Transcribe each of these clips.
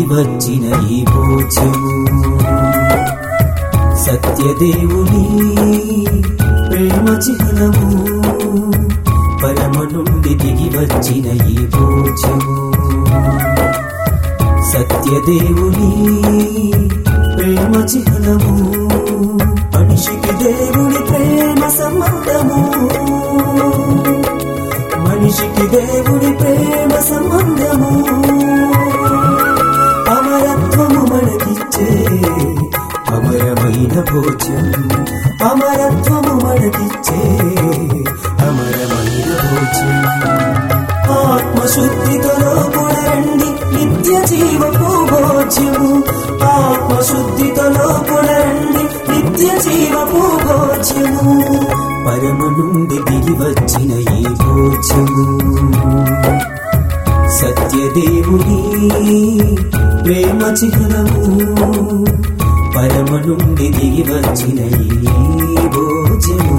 వచ్చిన ఈ భోజ్యము సత్యదేవుని ప్రేమ చిహ్నము పరమ నుండి దిగి వచ్చిన ఈ భోజ్యము సత్యదేవుని ప్రేమ చిహ్నము మనిషికి దేవుని ప్రేమ సంబంధము మనిషికి దేవుని ప్రేమ సంబంధము అమరత్వము మనకిచ్చే అమరమైన భోజం అమరత్వము మనకిచ్చే అమరమైన భోజం ఆత్మశుద్ధితో లోపుడండి నిత్య జీవపు భోజ్యము ఆత్మశుద్ధితో లోపుడండి నిత్య జీవపు భోజ్యము పరమ నుండి దిగి వచ్చిన ఈ భోజ్యము సత్యదేవుని ప్రేమ చిహ్నము పరమ నుండి దిగి వచ్చిన ఈ భోజము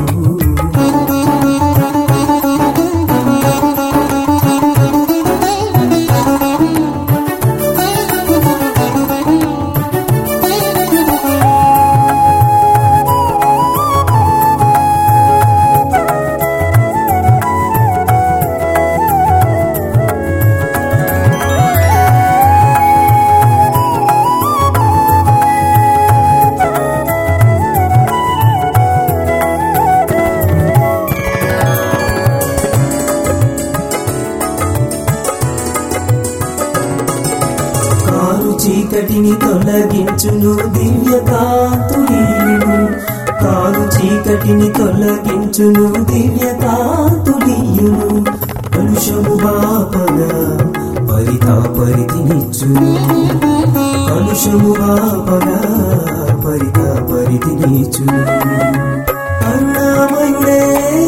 కారు చీకటిని తొలగించును దివ్య కాంతులీయును కారు చీకటిని తొలగించును దివ్య కాంతులీయును కలుషము బాపగా పరితాపరితినిచ్చును కలుషము బాపగా పరితాపరితినిచ్చును కరుణామయుడే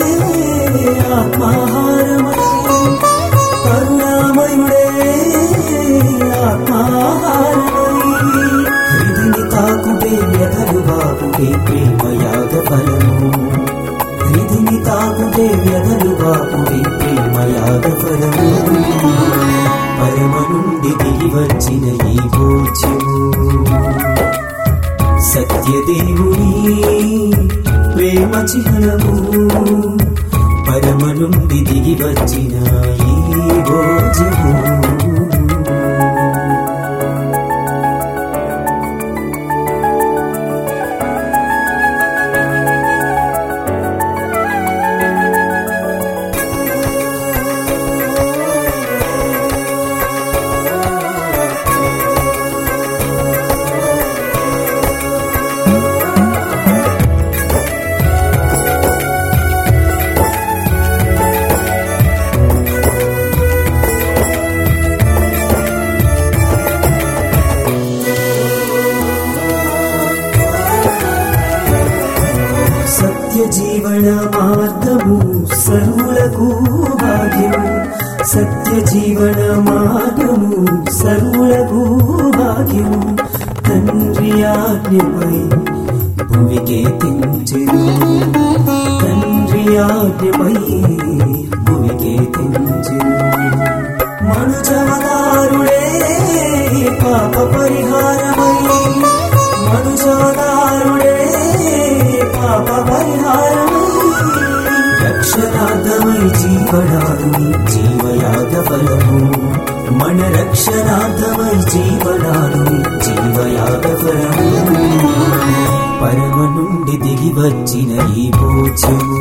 ఆత్మాహారమై కరుణామయుడే ఆత్మాహారమై హృదిని తాకుటే వ్యధలు బాపుటే ప్రేమయాగ ఫలము హృదిని తాకుటే వ్యధలు బాపుటే ప్రేమయాగ ఫలము పరమ నుండి దిగి వచ్చిన ఈ భోజ్యము సత్యదేవుని ప్రేమ చిహ్నము పరమ నుండి దిగి వచ్చిన ఈ భోజము సత్య జీవన మార్గము సర్వులకు భాగ్యము సత్య జీవన మార్గము సర్వులకు భాగ్యము తండ్రి ఆజ్ఞపై భూమికే తెంచెను తండ్రి ఆజ్ఞపై భూమికే తెంచెను మనుజవదారుడే పాప పరిహారమై మనుజవదారుడే పాప పరిహారమై రక్షణార్థమై జీవనాడుని జీవయాగ ఫలము మన రక్షణార్థమై జీవనాడుని జీవయాగ ఫలము పరమ నుండి దిగి వచ్చిన ఈ భోజము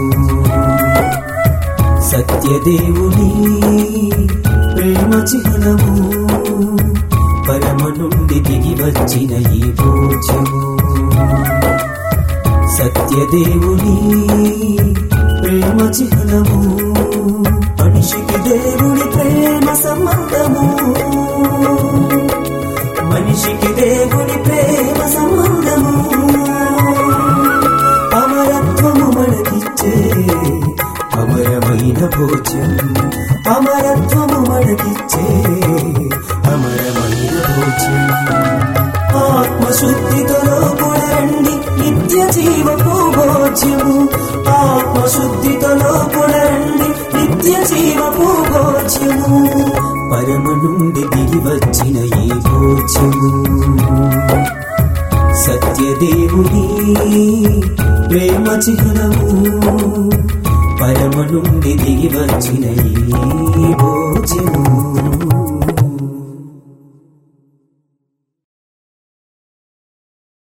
సత్యదేవుని ప్రేమ చిహ్నము పరమ నుండి దిగి వచ్చిన ఈ భోజము సత్యదేవుని ప్రేమ చిహ్నము మనిషికి దేవుని ప్రేమ సంబంధము మనిషికి దేవుని ప్రేమ సంబంధము అమరత్వము మనకిచ్చే అమరమైన భోజం అమరత్వము మనకిచ్చే అమరమైన భోజం ఆత్మశుద్ధితో లోపుడండి నిత్య జీవపు భోజ్యము ఆత్మశుద్ధితో లోపుడండి నిత్య జీవపు భోజ్యము పరమ నుండి దిగి వచ్చిన ఈ భోజ్యము చిహ్నము పరమ నుండి దిగి వచ్చిన ఈ భోజము